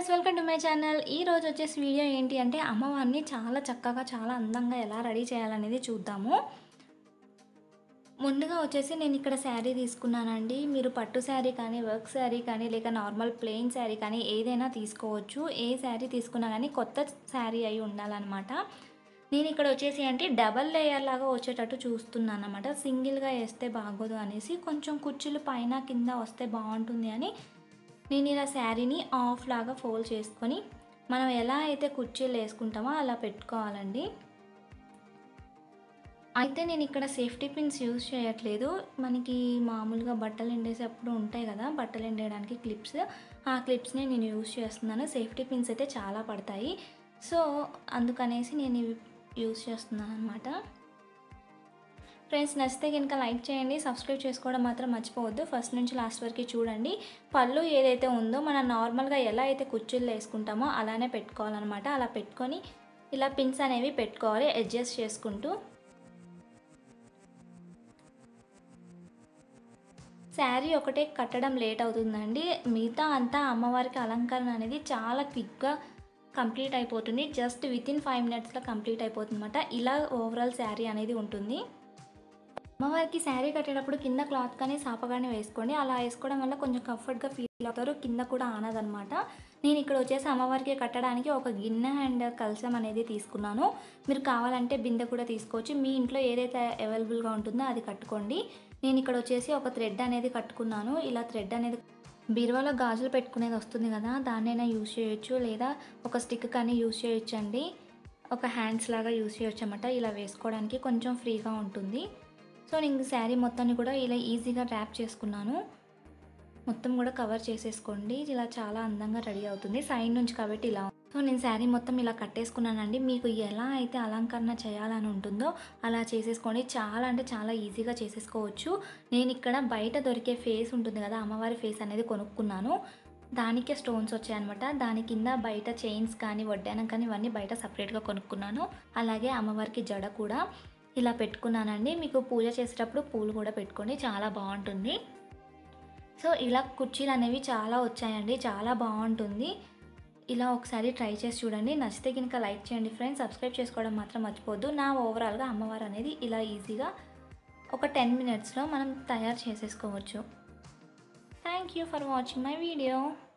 welcome to my channel ఈ రోజు వచ్చేసి వీడియో ఏంటి అంటే అమ్మవారిని చాలా చక్కగా చాలా అందంగా ఎలా రెడీ చేయాలనేది చూద్దాము ముందుగా వచ్చేసి నేను ఇక్కడ శారీ తీసుకున్నానండి మీరు పట్టు శారీ కానీ వర్క్ శారీ కానీ లేక నార్మల్ ప్లెయిన్ శారీ కానీ ఏదైనా తీసుకోవచ్చు ఏ శారీ తీసుకున్నా కానీ కొత్త శారీ అయి ఉండాలన్నమాట నేను ఇక్కడ వచ్చేసి అంటే డబల్ లేయర్ లాగా వచ్చేటట్టు చూస్తున్నాను అనమాట సింగిల్గా వేస్తే బాగోదు అనేసి కొంచెం కుర్చీలు పైన కింద వస్తే బాగుంటుంది అని నేను ఇలా శారీని ఆఫ్ లాగా ఫోల్డ్ చేసుకొని మనం ఎలా అయితే కుర్చీలు వేసుకుంటామో అలా పెట్టుకోవాలండి అయితే నేను ఇక్కడ సేఫ్టీ పిన్స్ యూజ్ చేయట్లేదు మనకి మామూలుగా బట్టలు ఎండేసేటప్పుడు ఉంటాయి కదా బట్టలు ఎండేయడానికి క్లిప్స్ ఆ క్లిప్స్ని నేను యూజ్ చేస్తున్నాను సేఫ్టీ పిన్స్ అయితే చాలా పడతాయి సో అందుకనేసి నేను ఇవి యూజ్ చేస్తున్నాను అనమాట ఫ్రెండ్స్ నచ్చితే కనుక లైక్ చేయండి సబ్స్క్రైబ్ చేసుకోవడం మాత్రం మర్చిపోవద్దు ఫస్ట్ నుంచి లాస్ట్ వరకు చూడండి పళ్ళు ఏదైతే ఉందో మనం నార్మల్గా ఎలా అయితే కుర్చీలు వేసుకుంటామో అలానే పెట్టుకోవాలన్నమాట అలా పెట్టుకొని ఇలా పిన్స్ అనేవి పెట్టుకోవాలి అడ్జస్ట్ చేసుకుంటూ శారీ ఒకటే కట్టడం లేట్ అవుతుందండి మిగతా అంతా అమ్మవారికి అలంకరణ అనేది చాలా క్విక్గా కంప్లీట్ అయిపోతుంది జస్ట్ విత్ ఇన్ ఫైవ్ మినిట్స్లో కంప్లీట్ అయిపోతుంది అనమాట ఇలా ఓవరాల్ శారీ అనేది ఉంటుంది అమ్మవారికి శారీ కట్టేటప్పుడు కింద క్లాత్ కానీ సాప కానీ వేసుకోండి అలా వేసుకోవడం వల్ల కొంచెం కంఫర్ట్గా ఫీల్ అవుతారు కింద కూడా ఆనదనమాట నేను ఇక్కడ వచ్చేసి అమ్మవారికి కట్టడానికి ఒక గిన్నె అండ్ కలశం అనేది తీసుకున్నాను మీరు కావాలంటే బిందె కూడా తీసుకోవచ్చు మీ ఇంట్లో ఏదైతే అవైలబుల్గా ఉంటుందో అది కట్టుకోండి నేను ఇక్కడ వచ్చేసి ఒక థ్రెడ్ అనేది కట్టుకున్నాను ఇలా థ్రెడ్ అనేది బీరువాలో గాజులు పెట్టుకునేది వస్తుంది కదా దాన్నైనా యూజ్ చేయొచ్చు లేదా ఒక స్టిక్ కానీ యూజ్ చేయొచ్చు అండి ఒక హ్యాండ్స్ లాగా యూజ్ చేయొచ్చు అన్నమాట ఇలా వేసుకోవడానికి కొంచెం ఫ్రీగా ఉంటుంది సో నేను శారీ మొత్తాన్ని కూడా ఇలా ఈజీగా ర్యాప్ చేసుకున్నాను మొత్తం కూడా కవర్ చేసేసుకోండి ఇలా చాలా అందంగా రెడీ అవుతుంది సైడ్ నుంచి కాబట్టి ఇలా సో నేను శారీ మొత్తం ఇలా కట్టేసుకున్నానండి మీకు ఎలా అయితే అలంకరణ చేయాలని ఉంటుందో అలా చేసేసుకోండి చాలా అంటే చాలా ఈజీగా చేసేసుకోవచ్చు నేను ఇక్కడ బయట దొరికే ఫేస్ ఉంటుంది కదా అమ్మవారి ఫేస్ అనేది కొనుక్కున్నాను దానికే స్టోన్స్ వచ్చాయన్నమాట దాని కింద బయట చైన్స్ కానీ వడ్డానం కానీ ఇవన్నీ బయట సపరేట్గా కొనుక్కున్నాను అలాగే అమ్మవారికి జడ కూడా ఇలా పెట్టుకున్నానండి మీకు పూజ చేసేటప్పుడు పూలు కూడా పెట్టుకోండి చాలా బాగుంటుంది సో ఇలా కుర్చీలు అనేవి చాలా వచ్చాయండి చాలా బాగుంటుంది ఇలా ఒకసారి ట్రై చేసి చూడండి నచ్చితే కనుక లైక్ చేయండి ఫ్రెండ్స్ సబ్స్క్రైబ్ చేసుకోవడం మాత్రం మర్చిపోవద్దు నా ఓవరాల్గా అమ్మవారు అనేది ఇలా ఈజీగా ఒక టెన్ మినిట్స్లో మనం తయారు చేసేసుకోవచ్చు thank you for watching my video